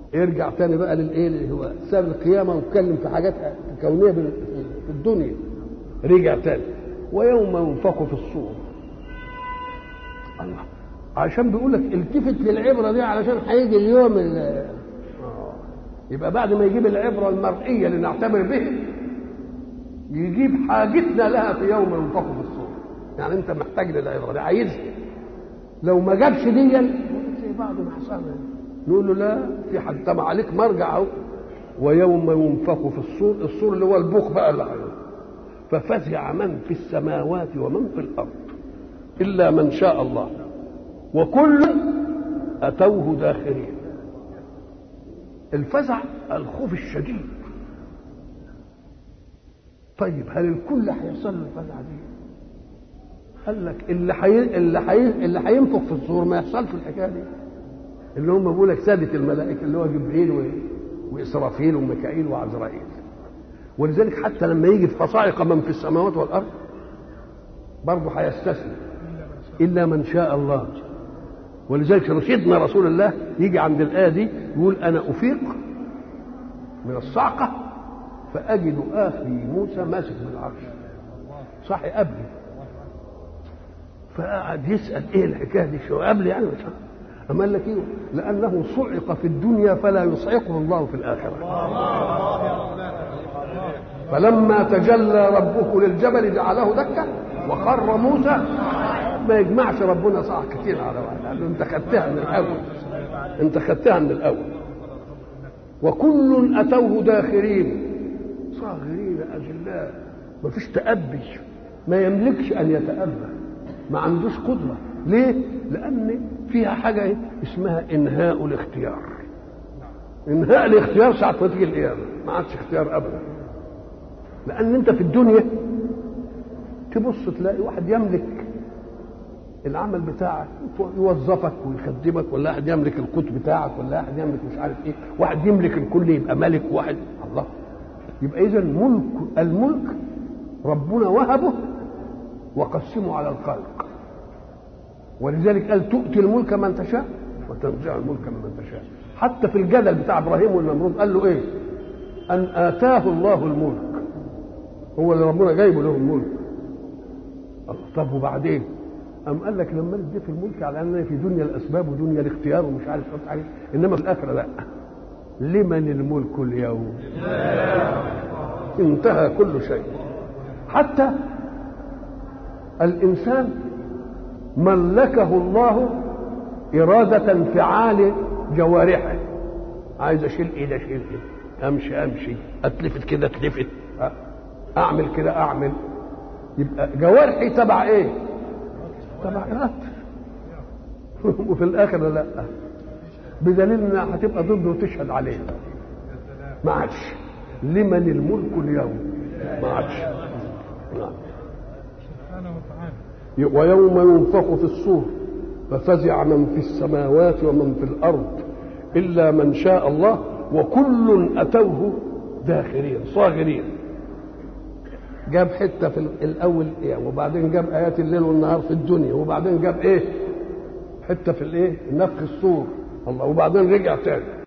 يرجع تاني بقى للايه اللي هو ساب القيامه واتكلم في حاجات كونيه في الدنيا رجع تاني ويوم ينفخ في الصور الله عشان بيقول لك التفت للعبره دي علشان هيجي اليوم اللي يبقى بعد ما يجيب العبره المرئيه لنعتبر به يجيب حاجتنا لها في يوم ينفخ في الصور يعني انت محتاج للعبره دي عايزها لو ما جابش دي زي بعض ما حصل نقول له لا في حد طب عليك مرجع اهو ويوم ينفخ في الصور الصور اللي هو البوق بقى اللي عليه ففزع من في السماوات ومن في الارض الا من شاء الله وكل اتوه داخرين الفزع الخوف الشديد طيب هل الكل هيحصل له الفزعه دي؟ قال لك اللي حي... اللي حي... اللي هينفخ في الصور ما يحصلش الحكايه دي اللي هم بيقول لك ساده الملائكه اللي هو جبريل و... واسرافيل وميكائيل وعزرائيل ولذلك حتى لما يجي في فصائق من في السماوات والارض برضه هيستثني الا من شاء الله ولذلك رشدنا رسول الله يجي عند الايه دي يقول انا افيق من الصعقه فاجد اخي موسى ماسك بالعرش صاحي قبلي فقعد يسال ايه الحكايه دي شو قبل يعني مش أما قال لك ايه لانه صعق في الدنيا فلا يصعقه الله في الاخره فلما تجلى ربه للجبل جعله دكه وخر موسى ما يجمعش ربنا صعق كتير على واحد لانه انت خدتها من الاول انت خدتها من الاول وكل اتوه داخرين صاغرين اجلاء ما فيش تأبي ما يملكش ان يتأبى ما عندوش قدرة ليه؟ لأن فيها حاجة إيه؟ اسمها إنهاء الاختيار إنهاء الاختيار ساعة ما تيجي القيامة ما عادش اختيار أبدا لأن أنت في الدنيا تبص تلاقي واحد يملك العمل بتاعك يوظفك ويخدمك ولا واحد يملك القوت بتاعك ولا واحد يملك مش عارف ايه واحد يملك الكل يبقى ملك واحد الله يبقى اذا ملك الملك ربنا وهبه وقسمه على الخلق ولذلك قال تؤتي الملك من تشاء وتنزع الملك من تشاء حتى في الجدل بتاع ابراهيم والنمرود قال له ايه ان اتاه الله الملك هو اللي ربنا جايبه له الملك طب وبعدين أم قال لك لما ندي في الملك على أننا في دنيا الأسباب ودنيا الاختيار ومش عارف ايه حاجة إنما في الآخرة لا لمن الملك اليوم انتهى كل شيء حتى الإنسان ملكه الله إرادة انفعال جوارحه عايز أشيل إيه أشيل إيه أمشي أمشي أتلفت كده أتلفت أعمل كده أعمل يبقى جوارحي تبع إيه؟ تبع إرادتي وفي الآخر لا بدليل إنها هتبقى ضده وتشهد عليه ما عادش لمن الملك اليوم ما عادش نعم ويوم ينفخ في الصور ففزع من في السماوات ومن في الارض الا من شاء الله وكل اتوه داخرين صاغرين جاب حته في الاول يعني وبعدين جاب ايات الليل والنهار في الدنيا وبعدين جاب ايه حته في الايه نفخ الصور الله وبعدين رجع تاني